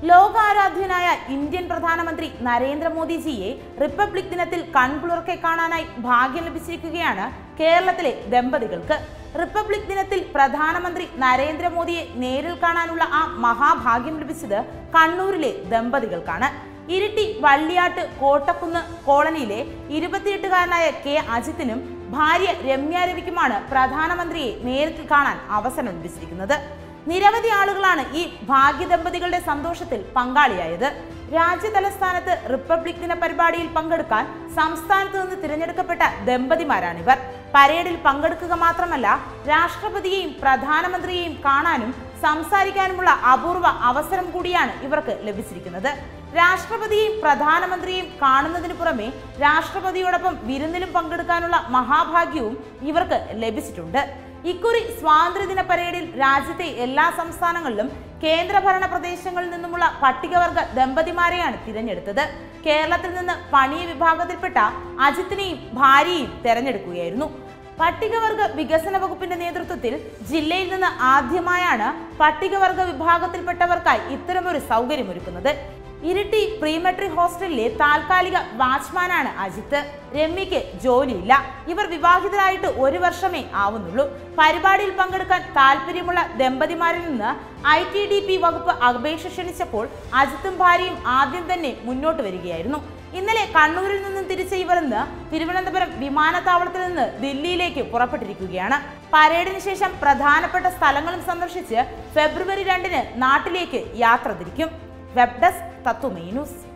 ലോകാരാധ്യനായ Indian പ്രധാനമന്ത്രി നരേന്ദ്രമോദിജിയെ republic ദിനത്തിൽ കൺകുളിർക്കെ കാണാനായി ഭാഗ്യം ലഭിച്ചിരിക്കുകയാണ് കേരളത്തിലെ ദമ്പതികൾക്ക് റിപ്പബ്ലിക് ദിനത്തിൽ പ്രധാനമന്ത്രി നരേന്ദ്രമോദിയെ നേരിൽ കാണാനുള്ള ആ മഹാഭാഗ്യം ലഭിച്ചത് കണ്ണൂരിലെ ദമ്പതികൾക്കാണ് ഇരിട്ടി വള്ളിയാട്ട് കോട്ടക്കുന്ന് കോളനിയിലെ ഇരുപത്തിയെട്ടുകാരനായ കെ അജിത്തിനും ഭാര്യ രമ്യ രവിക്കുമാണ് പ്രധാനമന്ത്രിയെ നേരിൽ കാണാൻ അവസരം ലഭിച്ചിരിക്കുന്നത് നിരവധി ആളുകളാണ് ഈ ഭാഗ്യദമ്പതികളുടെ സന്തോഷത്തിൽ പങ്കാളിയായത് രാജ്യ തലസ്ഥാനത്ത് റിപ്പബ്ലിക് ദിന പരിപാടിയിൽ പങ്കെടുക്കാൻ സംസ്ഥാനത്ത് നിന്ന് തിരഞ്ഞെടുക്കപ്പെട്ട ദമ്പതിമാരാണിവർ പരേഡിൽ പങ്കെടുക്കുക മാത്രമല്ല രാഷ്ട്രപതിയെയും പ്രധാനമന്ത്രിയെയും കാണാനും സംസാരിക്കാനുമുള്ള അപൂർവ അവസരം കൂടിയാണ് ഇവർക്ക് ലഭിച്ചിരിക്കുന്നത് രാഷ്ട്രപതിയെയും പ്രധാനമന്ത്രിയെയും കാണുന്നതിന് പുറമെ രാഷ്ട്രപതിയോടൊപ്പം വിരുന്നിലും പങ്കെടുക്കാനുള്ള മഹാഭാഗ്യവും ഇവർക്ക് ലഭിച്ചിട്ടുണ്ട് ഇക്കുറി സ്വാതന്ത്ര്യദിന പരേഡിൽ രാജ്യത്തെ എല്ലാ സംസ്ഥാനങ്ങളിലും കേന്ദ്രഭരണ പ്രദേശങ്ങളിൽ നിന്നുമുള്ള പട്ടികവർഗ ദമ്പതിമാരെയാണ് തിരഞ്ഞെടുത്തത് കേരളത്തിൽ നിന്ന് പണിയ വിഭാഗത്തിൽപ്പെട്ട അജിത്തിനെയും ഭാര്യയെയും തെരഞ്ഞെടുക്കുകയായിരുന്നു പട്ടികവർഗ വികസന വകുപ്പിന്റെ നേതൃത്വത്തിൽ ജില്ലയിൽ നിന്ന് ആദ്യമായാണ് പട്ടികവർഗ വിഭാഗത്തിൽപ്പെട്ടവർക്കായി ഇത്തരമൊരു സൗകര്യമൊരുക്കുന്നത് ഇരിട്ടി പ്രീമെട്രി ഹോസ്റ്റലിലെ താൽക്കാലിക വാച്ച്മാനാണ് അജിത്ത് രമ്യയ്ക്ക് ജോലിയില്ല ഇവർ വിവാഹിതരായിട്ട് ഒരു വർഷമേ ആവുന്നുള്ളൂ പരിപാടിയിൽ പങ്കെടുക്കാൻ താല്പര്യമുള്ള ദമ്പതിമാരിൽ നിന്ന് ഐ ടി ഡി പി വകുപ്പ് അപേക്ഷ ക്ഷണിച്ചപ്പോൾ അജിത്തും ഭാര്യയും ആദ്യം തന്നെ മുന്നോട്ട് വരികയായിരുന്നു ഇന്നലെ കണ്ണൂരിൽ നിന്നും തിരിച്ച ഇവർ ഇന്ന് തിരുവനന്തപുരം വിമാനത്താവളത്തിൽ നിന്ന് ദില്ലിയിലേക്ക് പുറപ്പെട്ടിരിക്കുകയാണ് പരേഡിന് ശേഷം പ്രധാനപ്പെട്ട സ്ഥലങ്ങളും സന്ദർശിച്ച് ഫെബ്രുവരി രണ്ടിന് നാട്ടിലേക്ക് യാത്ര തിരിക്കും വെബ് ഡെസ്ക് തത്വമേ ന്യൂസ്